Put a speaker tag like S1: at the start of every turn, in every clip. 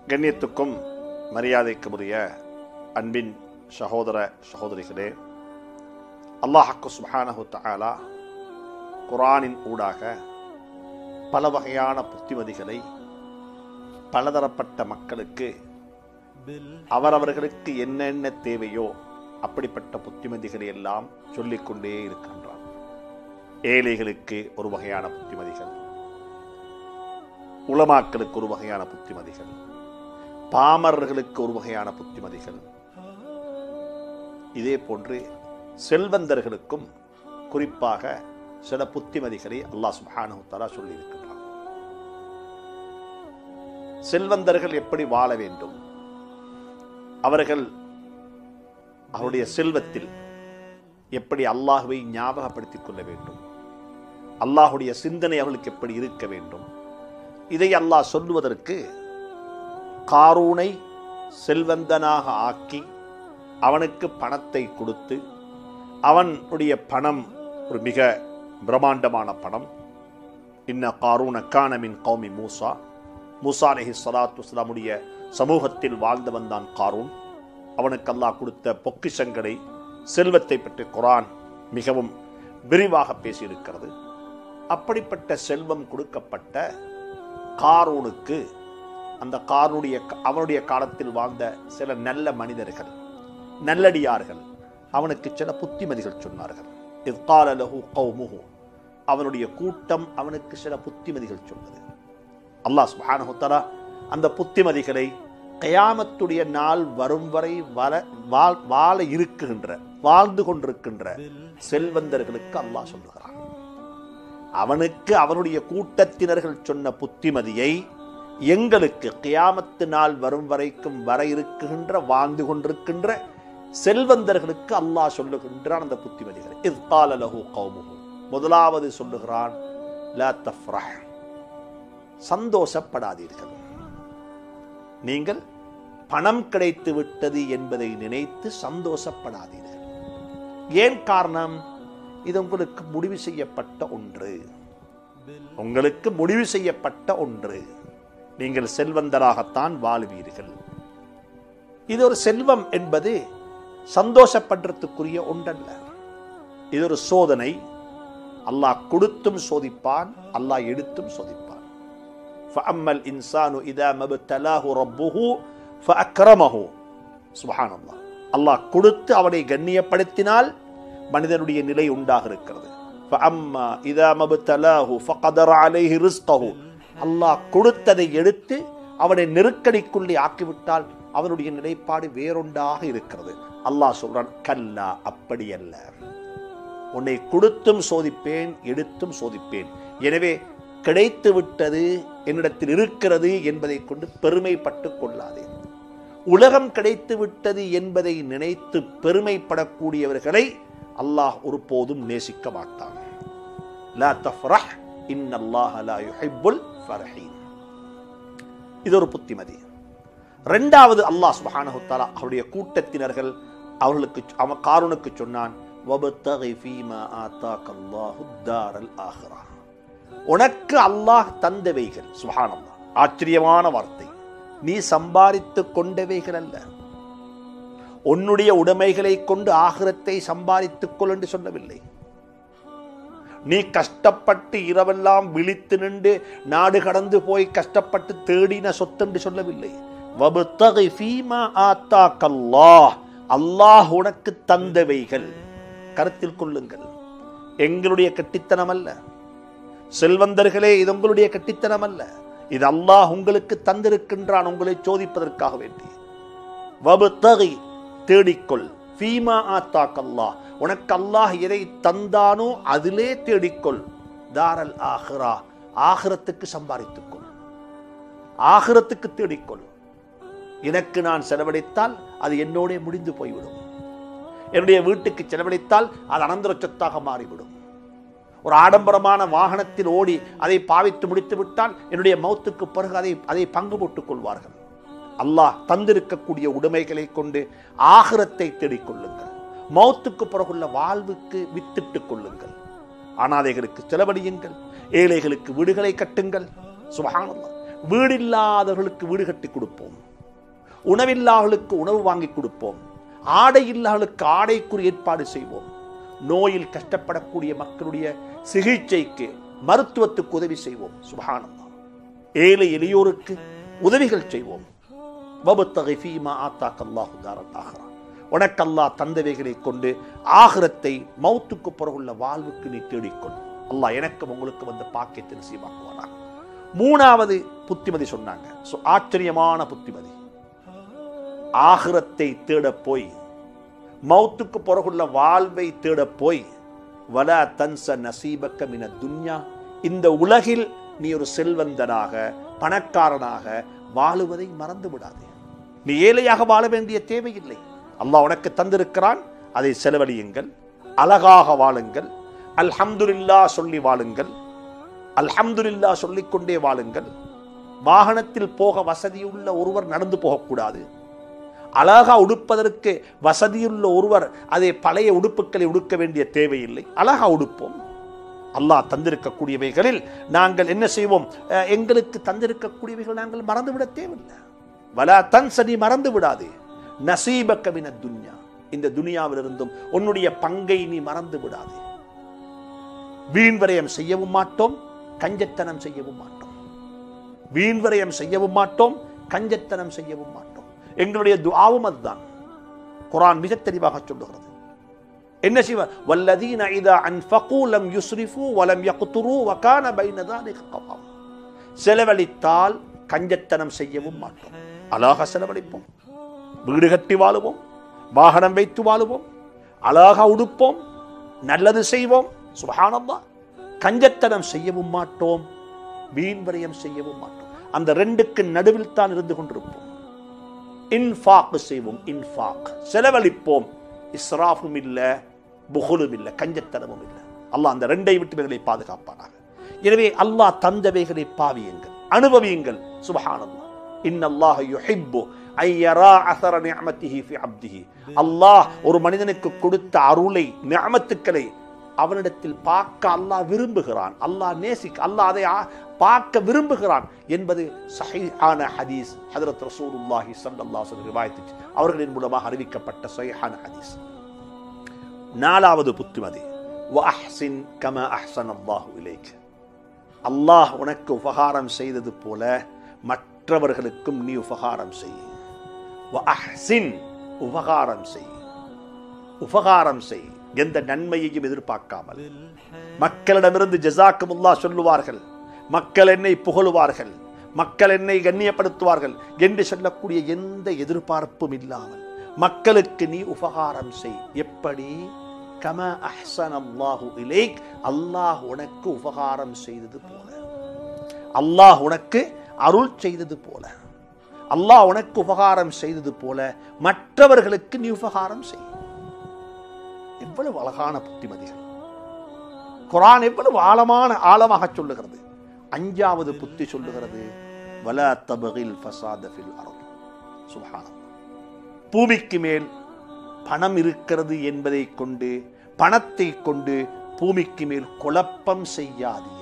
S1: கண்ணியத்துக்கும் மரியாதைக்கும் உரிய அன்பின் சகோதர சகோதரிகளே அல்லாஹக்கு சுப்ஹானஹு தஆலா குரானின் ஊடாக பல வகையான புத்திமதிகளை பலதரப்பட்ட மக்களுக்கு அவரவர்களுக்கு என்னென்ன தேவையோ அப்படிப்பட்ட புத்திமதிகளை எல்லாம் சொல்லிக்கொண்டே இருக்கின்றான் ஏழைகளுக்கு ஒரு வகையான புத்திமதிகள் உலமாக்களுக்கு ஒரு வகையான புத்திமதிகள் பாமரர்களுக்கு ஒரு வகையான புத்திமதிகள் இதே போன்று செல்வந்தர்களுக்கும் குறிப்பாக சில புத்திமதிகளை அல்லாஹ் சுப்ஹானஹு தஆலா சொல்லி இருக்கின்றான் செல்வந்தர்கள் எப்படி வாழ வேண்டும் அவர்கள் அவருடைய செல்வத்தில் எப்படி அல்லாஹுவை ஞாபகப்படுத்திக் கொள்ள வேண்டும் அல்லாஹுடைய சிந்தனை அவர்களுக்கு எப்படி இருக்க வேண்டும் இதை அல்லாஹ் சொல்லுவதற்கு காரூனை செல்வந்தனாக ஆக்கி அவனுக்கு பணத்தை கொடுத்து அவனுடைய பணம் ஒரு மிக பிரம்மாண்டமான பணம் இன்ன காரூன கானமின் கௌமி மூசா மூசா அலஹி சலாத்து வஸ்லாமுடைய சமூகத்தில் வாழ்ந்தவன் தான் காரூன் அவனுக்கு அல்லாஹ் கொடுத்த பொக்கிஷங்களை செல்வத்தை பற்றி குரான் மிகவும் விரிவாக பேசியிருக்கிறது அப்படிப்பட்ட செல்வம் கொடுக்கப்பட்ட காரூனுக்கு அந்த காரனுடைய அவனுடைய காலத்தில் வாழ்ந்த சில நல்ல மனிதர்கள் நல்லடியார்கள் அவனுக்கு சில புத்திமதிகள் சொன்னார்கள் இவ்கால லஹு கௌமுஹு அவனுடைய கூட்டம் அவனுக்கு சில புத்திமதிகள் சொன்னது அல்லாஹ் சுப்ஹானஹு தஆலா அந்த புத்திமதிகளை கயாமத்துடைய நாள் வரும் வரை வர வாழ் வாழ இருக்குகின்ற வாழ்ந்து கொண்டிருக்கின்ற செல்வந்தர்களுக்கு அல்லாஹ் சொல்லுகிறான் அவனுக்கு அவனுடைய கூட்டத்தினர்கள் சொன்ன புத்திமதியை எங்களுக்கு கியாமத்து நாள் வரும் வரைக்கும் வர இருக்குகின்ற வாழ்ந்து கொண்டிருக்கின்ற செல்வந்தர்களுக்கு அல்லாஹ் சொல்லுகின்றான் அந்த புத்திமதிகள் இவ்கால லஹு கௌமுஹு முதலாவது சொல்லுகிறான் லா தஃப்ரஹ் சந்தோஷப்படாதீர்கள் நீங்கள் பணம் கிடைத்து விட்டது என்பதை நினைத்து சந்தோஷப்படாதீர்கள் ஏன் காரணம் இது உங்களுக்கு முடிவு செய்யப்பட்ட ஒன்று உங்களுக்கு முடிவு செய்யப்பட்ட ஒன்று நீங்கள் செல்வந்தராகத்தான் வாழ்வீர்கள் இது ஒரு செல்வம் என்பது சந்தோஷப்படுறதுக்குரிய ஒன்றல்ல இது ஒரு சோதனை அல்லாஹ் கொடுத்தும் சோதிப்பான் அல்லாஹ் எடுத்தும் சோதிப்பான் فأما الإنسان إذا ما ابتلاه ربه فأكرمه سبحان الله அல்லாஹ் கொடுத்து அவனை கண்ணியப்படுத்தினால் மனிதனுடைய நிலை உண்டாக இருக்கிறது فأما إذا ما ابتلاه فقدر عليه رزقه அல்லாஹ் கொடுத்ததை எடுத்து அவனை நெருக்கடிக்குள்ளே ஆக்கிவிட்டால் அவனுடைய நிலைப்பாடு வேறொன்றாக இருக்கிறது அல்லாஹ் சொல்றான் கல்லா அப்படி அல்ல உன்னை கொடுத்தும் சோதிப்பேன் எடுத்தும் சோதிப்பேன் எனவே கிடைத்து விட்டது என்னிடத்தில் இருக்கிறது என்பதை கொண்டு பெருமைப்பட்டு கொள்ளாதே உலகம் கிடைத்து விட்டது என்பதை நினைத்து பெருமைப்படக்கூடியவர்களை அல்லாஹ் ஒருபோதும் நேசிக்க மாட்டான் லா தஃப்ரஹ் இன்னல்லாஹ லா யுஹிப்புல் ஃபரஹீன் இது ஒரு புத்திமதி ரெண்டாவது அல்லாஹ் சுப்ஹானஹு தஆலா அவருடைய கூட்டத்தினர்கள் அவர்களுக்கு அவன் காரூனுக்கு சொன்னான் வபத்தகி ஃபீமா ஆதாக்கல்லாஹு தாரல் ஆஹிரா உனக்கு அல்லாஹ் தந்தவைகள் சுப்ஹானல்லாஹ் ஆச்சரியமான வார்த்தை நீ சம்பாதித்துக் கொண்டவைகள் அல்ல உன்னுடைய உடைமைகளை கொண்டு ஆகிரத்தை சம்பாதித்துக் கொள் என்று சொல்லவில்லை நீ கஷ்டப்பட்டு இரவெல்லாம் விழித்து நின்று நாடு கடந்து போய் கஷ்டப்பட்டு தேடின சொத்தென்று சொல்லவில்லை வபுத்தகை ஃபீமா ஆத்தாக்கல்லாஹ் அல்லாஹ் உனக்கு தந்தவைகள் கருத்தில் கொள்ளுங்கள் எங்களுடைய கட்டித்தனம் அல்ல செல்வந்தர்களே இது உங்களுடைய கட்டித்தனம் அல்ல இது அல்லாஹ் உங்களுக்கு தந்திருக்கின்றான் உங்களை சோதிப்பதற்காக வேண்டி வபுத்தகை தேடிக்கொள் ஃபீமா ஆத்தாக்கல்லாஹ் உனக்கு அல்லாஹ் எதை தந்தானோ அதிலே தேடிக்கொள் தாரல் ஆஹிரா ஆகிரத்துக்கு சம்பாதித்துக்கொள் ஆகிரத்துக்கு தேடிக்கொள் எனக்கு நான் செலவழித்தால் அது என்னோட முடிந்து போய்விடும் என்னுடைய வீட்டுக்கு செலவழித்தால் அது அனந்தர சொத்தாக மாறிவிடும் ஒரு ஆடம்பரமான வாகனத்தில் ஓடி அதை பாவித்து முடித்து விட்டால் என்னுடைய மௌத்துக்கு பிறகு அதை அதை பங்கு போட்டுக் கொள்வார்கள் அல்லாஹ் தந்திருக்கக்கூடிய உடைமைகளை கொண்டு ஆகிரத்தை தேடிக்கொள்ளுங்கள் மௌத்துக்கு பிறகுள்ள வாழ்வுக்கு வித்திட்டுக் கொள்ளுங்கள் அனாதைகளுக்கு செலவழியுங்கள் ஏழைகளுக்கு வீடுகளை கட்டுங்கள் சுபஹானல்லாஹ் வீடில்லாதவர்களுக்கு வீடு கட்டி கொடுப்போம் உணவில்லாதவர்களுக்கு உணவு வாங்கி கொடுப்போம் ஆடை இல்லாதவர்களுக்கு ஆடைக்குரிய ஏற்பாடு செய்வோம் நோயில் கஷ்டப்படக்கூடிய மக்களுடைய சிகிச்சைக்கு மருத்துவத்துக்கு உதவி செய்வோம் சுபஹானல்லாஹ் ஏழை எளியோருக்கு உதவிகள் செய்வோம் வபுத்தகை ஃபீமா ஆத்தாக் அல்லாஹு தாரல் ஆஹ்ரா உனக்கு அல்லாஹ் தந்தவைகளை கொண்டு ஆகிரத்தை மௌத்துக்கு பிறகுள்ள வாழ்வுக்கு நீ தேடிக்கொள் அல்லாஹ் எனக்கும் உங்களுக்கு வந்து பாக்கியத்தை நசீவாக்குவானா மூணாவது புத்திமதி சொன்னாங்க So, ஆச்சரியமான புத்திமதி ஆகிரத்தை தேட போய் மௌத்துக்கு பிறகுள்ள வாழ்வை தேட போய் வல தன்ச நசீபக்க மின துன்யா இந்த உலகில் நீ ஒரு செல்வந்தனாக பணக்காரனாக வாழுவதை மறந்து விடாதே நீ ஏழையாக வாழ வேண்டிய தேவையில்லை அல்லாஹ் உனக்கு தந்திருக்கிறான் அதை செலவழியுங்கள் அழகாக வாழுங்கள் அல்ஹம்துலில்லா சொல்லி வாழுங்கள் அல்ஹம்துலில்லா சொல்லிக்கொண்டே வாழுங்கள் வாகனத்தில் போக வசதியுள்ள ஒருவர் நடந்து போகக்கூடாது அழகா உடுப்பதற்கு வசதியுள்ள ஒருவர் அதை பழைய உடுப்புகளை உடுக்க வேண்டிய தேவையில்லை அழகா உடுப்போம் அல்லாஹ் தந்திருக்கக்கூடியவைகளில் நாங்கள் என்ன செய்வோம் அஹ், எங்களுக்கு தந்திருக்கக்கூடியவைகள் நாங்கள் மறந்துவிட தேவையில்லை வலா தன் சனி மறந்து விடாதே நசீபக்கவின துன்யா இந்த துனியாவிலிருந்தும் உன்னுடைய பங்கை நீ மறந்து விடாதே வீண் விரயம் செய்யவும் மாட்டோம் கஞ்சத்தனம் செய்யவும் மாட்டோம் வீண் விரயம் செய்யவும் மாட்டோம் கஞ்சத்தனம் செய்யவும் மாட்டோம் எங்களுடைய துஆவும் அதுதான் குர்ஆன் மிக தெளிவாக சொல்லுகிறது என்ன செய்வார் வல்லதீன இதா அன்ஃபகு லம் யுஸ்ரிஃபு வலம் யக்துரு வகான பைன ذلك கவாம் செலவழித்தால் கஞ்சத்தனம் செய்யவும் மாட்டோம் அழகாக செலவழிப்போம் வீடு கட்டி வாழுவோம் வாகனம் வைத்து வாழுவோம் அழகாக உடுப்போம் நல்லது செய்வோம் சுபஹானல்லாஹ் கஞ்சத்தனம் செய்யவும் மாட்டோம் வீண் விரயம் செய்யவும் மாட்டோம் அந்த ரெண்டுக்கு நடுவில் தான் இருந்து கொண்டிருப்போம் இன்ஃபாக் செய்வோம் இன்ஃபாக் செலவழிப்போம் இஸ்ராஃபும் இல்ல புகுலும் இல்ல கஞ்சத்தனமும் இல்ல அல்லாஹ் அந்த ரெண்டை விட்டு இவைகளை பாதுகாப்பானாக எனவே அல்லாஹ் தந்தவைகளை பாவியுங்கள் அனுபவியுங்கள் சுபஹானல்லாஹ் இன்னல்லாஹ யுஹிப்பு ஐயரா அசர நிஅமத்திஹி ஃபி அப்திஹி அல்லாஹ் ஒரு மனிதனுக்கு கொடுத்த அருளை நிஅமத்துக்களை அவனிடத்தில் பார்க்க அல்லாஹ் விரும்புகிறான் அல்லாஹ் நேசிக்க அல்லாஹ் அதை ஆ- பார்க்க விரும்புகிறான் என்பது சஹீஹான ஹதீஸ் ஹதரத் ரசூலுல்லாஹி ஸல்லல்லாஹு அலைஹி ரிவாயத்து அவர்களின் மூலமாக அறிவிக்கப்பட்ட சஹீஹான ஹதீஸ் நாலாவது புத்திமதி வஅஹ்சின் கமா அஹ்ஸன அல்லாஹு இலைக் அல்லாஹ் உனக்கு உபகாரம் செய்தது போல மற்றவர்களுக்கும் நீ உபகாரம் செய் வஅஹ்சின் உபகாரம் செய் உபகாரம் செய் எந்த நன்மையையும் எதிர்பார்க்காமல் மக்களிடமிருந்து ஜசாக்குமுல்லா சொல்லுவார்கள் மக்கள் என்னை புகழுவார்கள் மக்கள் என்னை கண்ணியப்படுத்துவார்கள் என்று சொல்லக்கூடிய எந்த எதிர்பார்ப்பும் இல்லாமல் மக்களுக்கு நீ உபகாரம் செய் எப்படி கம அஹ்சன் அல்லாஹு இலைக் அல்லாஹ் உனக்கு உபகாரம் செய்தது போல அல்லாஹ் உனக்கு அருள் செய்தது போல அல்லாஹ் உனக்கு உபகாரம் செய்தது போல மற்றவர்களுக்கு நீ உபகாரம் செய் எவ்வளவு அழகான புத்திமதிகள் குரான் எவ்வளவு ஆழமான ஆழமாக சொல்லுகிறது அஞ்சாவது புத்தி சொல்லுகிறது வல தபகில் ஃபசாத ஃபில் அர்த் சுப்ஹானல்லாஹ் பூமிக்கு மேல் பணம் இருக்கிறது என்பதை கொண்டு பணத்தை கொண்டு பூமிக்கு மேல் குழப்பம் செய்யாதீர்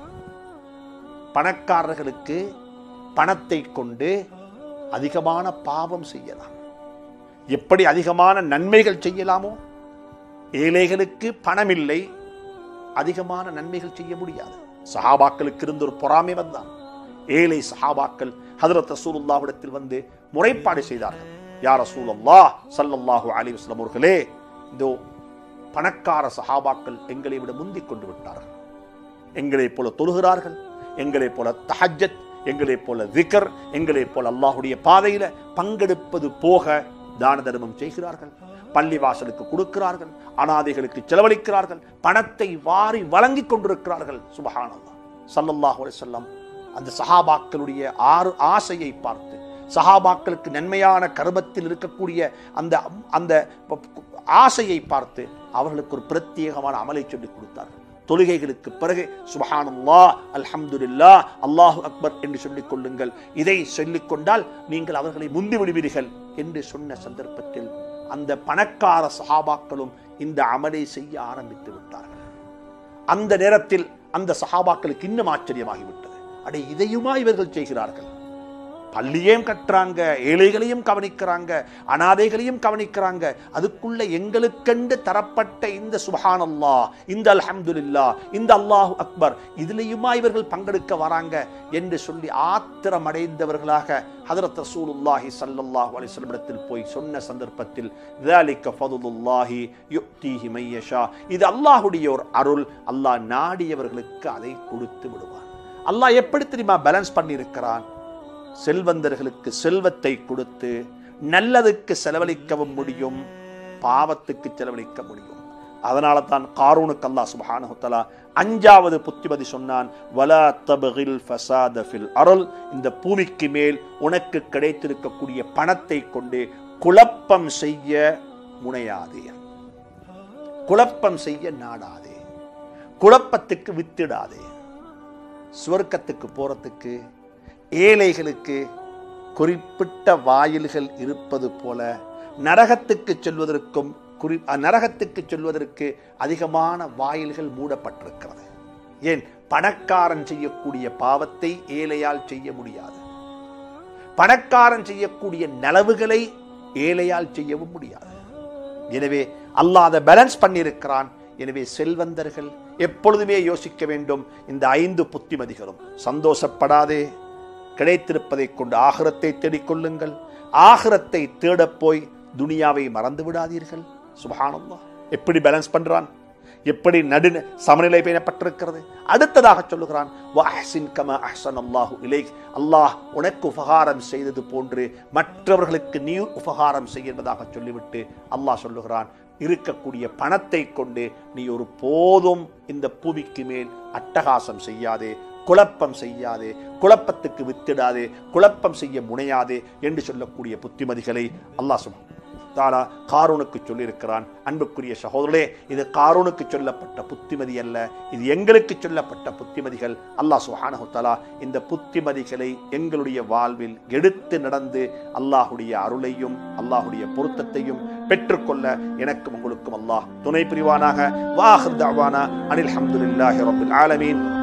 S1: பணக்காரர்களுக்கு பணத்தை கொண்டு அதிகமான பாவம் செய்யலாம் எப்படி அதிகமான நன்மைகள் செய்யலாமோ ஏழைகளுக்கு பணம் இல்லை அதிகமான நன்மைகள் செய்ய முடியாது சஹாபாக்களுக்கு இருந்த ஒரு பொறாமை வந்தான் ஏழை சஹாபாக்கள் ஹதரத் ரசூலுல்லாவிடத்தில் வந்து முறைப்பாடு செய்தார்கள் யார் ரசூலுல்லா ஸல்லல்லாஹு அலைஹி வஸல்லம் அவர்களே இதோ பணக்கார சஹாபாக்கள் எங்களை விட முந்திக் கொண்டு விட்டார்கள் எங்களைப் போல தொழுகிறார்கள் எங்களைப் போல தஹஜத் எங்களைப் போல விக்கர் எங்களைப் போல அல்லாஹுடைய பாதையில பங்கெடுப்பது போக தான தர்மம் செய்கிறார்கள் பள்ளிவாசலுக்கு கொடுக்கிறார்கள் அனாதைகளுக்கு செலவழிக்கிறார்கள் பணத்தை வாரி வழங்கிக் கொண்டிருக்கிறார்கள் சுபஹானல்லாஹ் ஸல்லல்லாஹு அலைஹி வஸல்லம் அந்த சஹாபாக்களுடைய ஆறு ஆசையை பார்த்து சஹாபாக்களுக்கு நன்மையான கருமத்தில் இருக்கக்கூடிய அந்த அந்த ஆசையை பார்த்து அவர்களுக்கு ஒரு பிரத்யேகமான அமலை சொல்லிக் கொடுத்தார்கள் தொழுகைகளுக்கு பிறகு சுபஹானல்லா அல்ஹம்துலில்லா அல்லாஹு அக்பர் என்று சொல்லிக் கொள்ளுங்கள் இதை சொல்லிக் கொண்டால் நீங்கள் அவர்களை முந்தி விடுவீர்கள் என்று சொன்ன சந்தர்ப்பத்தில் அந்த பணக்கார சஹாபாக்களும் இந்த அமலை செய்ய ஆரம்பித்து விட்டார்கள் அந்த நேரத்தில் அந்த சஹாபாக்களுக்கு இன்னும் ஆச்சரியமாகிவிட்டது அடே இதையுமா இவர்கள் செய்கிறார்கள் பள்ளியையும் கட்டுறாங்க ஏழைகளையும் கவனிக்கிறாங்க அனாதைகளையும் கவனிக்கிறாங்க அதுக்குள்ள எங்களுக்கென்று தரப்பட்ட இந்த சுபஹான் அல்லாஹ் இந்த அல்ஹம்துலில்லா இந்த அல்லாஹ் அக்பர் இதுலயுமா இவர்கள் பங்கெடுக்க வராங்க என்று சொல்லி ஆத்திரம் அடைந்தவர்களாக ஹதரத் ரசூலுல்லாஹி ஸல்லல்லாஹு அலைஹி வஸல்லம் இடத்தில் போய் சொன்ன சந்தர்ப்பத்தில் ذلك فضل الله يؤتيه من يشاء இது அல்லாஹ்வுடைய ஒரு அருள் அல்லாஹ் நாடியவர்களுக்கு அதை கொடுத்து விடுவான் அல்லாஹ் எப்படி தெரியுமா பேலன்ஸ் பண்ணி இருக்கிறான் செல்வந்தர்களுக்கு செல்வத்தை கொடுத்து நல்லதுக்கு செலவழிக்கவும் முடியும் பாவத்துக்கு செலவழிக்க முடியும் அதனால தான் காரூனுக்கு அல்லாஹ் சுப்ஹானஹு தஆலா அஞ்சாவது புத்திமதி சொன்னான் வலா தபகில் ஃபசாத ஃபில் அருள் இந்த பூமிக்கு மேல் உனக்கு கிடைத்திருக்கக்கூடிய பணத்தை கொண்டு குழப்பம் செய்ய முனையாதே குழப்பம் செய்ய நாடாதே குழப்பத்துக்கு வித்திடாதே சுவர்க்கத்துக்கு போறதுக்கு ஏழைகளுக்கு குறிப்பிட்ட வாயில்கள் இருப்பது போல நரகத்துக்கு செல்வதற்கும் குறி நரகத்துக்கு செல்வதற்கு அதிகமான வாயில்கள் மூடப்பட்டிருக்கிறது ஏன் பணக்காரன் செய்யக்கூடிய பாவத்தை ஏழையால் செய்ய முடியாது பணக்காரன் செய்யக்கூடிய நலவுகளை ஏழையால் செய்யவும் முடியாது எனவே அல்லாஹ் அதை பேலன்ஸ் பண்ணியிருக்கிறான் எனவே செல்வந்தர்கள் எப்பொழுதுமே யோசிக்க வேண்டும் இந்த ஐந்து புத்திமதிகளும் சந்தோஷப்படாதே கிடைத்திருப்பதை கொண்டு ஆகிரத்தை தேடிக்கொள்ளுங்கள் ஆகிரத்தை தேடப் போய் துனியாவை மறந்து விடாதீர்கள் சுபஹானல்லா எப்படி பேலன்ஸ் பண்றான் எப்படி நடு சமநிலை பேணப்பட்டிருக்கிறது அடுத்ததாக சொல்லுகிறான் வஹ்சின் கமா அஹ்சன் அல்லாஹு இலை அல்லாஹ் உனக்கு உபகாரம் செய்தது போன்று மற்றவர்களுக்கு நீ உபகாரம் செய்ய என்பதாக சொல்லிவிட்டு அல்லாஹ் சொல்லுகிறான் இருக்கக்கூடிய பணத்தை கொண்டு நீ ஒரு போதும் இந்த பூமிக்கு மேல் அட்டகாசம் செய்யாதே குழப்பம் செய்யாதே குழப்பத்துக்கு வித்திடாதே குழப்பம் செய்ய முனையாதே என்று சொல்லக்கூடிய புத்திமதிகளை அல்லாஹ் சொல் தாரா காரூனுக்கு சொல்லியிருக்கிறான் அன்புக்குரிய சகோதரே இது காரூனுக்கு சொல்லப்பட்ட புத்திமதி அல்ல இது எங்களுக்கு சொல்லப்பட்ட புத்திமதிகள் அல்லாஹ் சுஹானஹு தஆலா இந்த புத்திமதிகளை எங்களுடைய வாழ்வில் எடுத்து நடந்து அல்லாஹுடைய அருளையும் அல்லாஹுடைய பொருத்தத்தையும் பெற்றுக்கொள்ள எனக்கும் உங்களுக்கும் அல்லாஹ் துணை புரிவானாக வாஹிர் தஅவானா அனில் ஹம்துலில்லாஹி ரப்பில் ஆலமீன்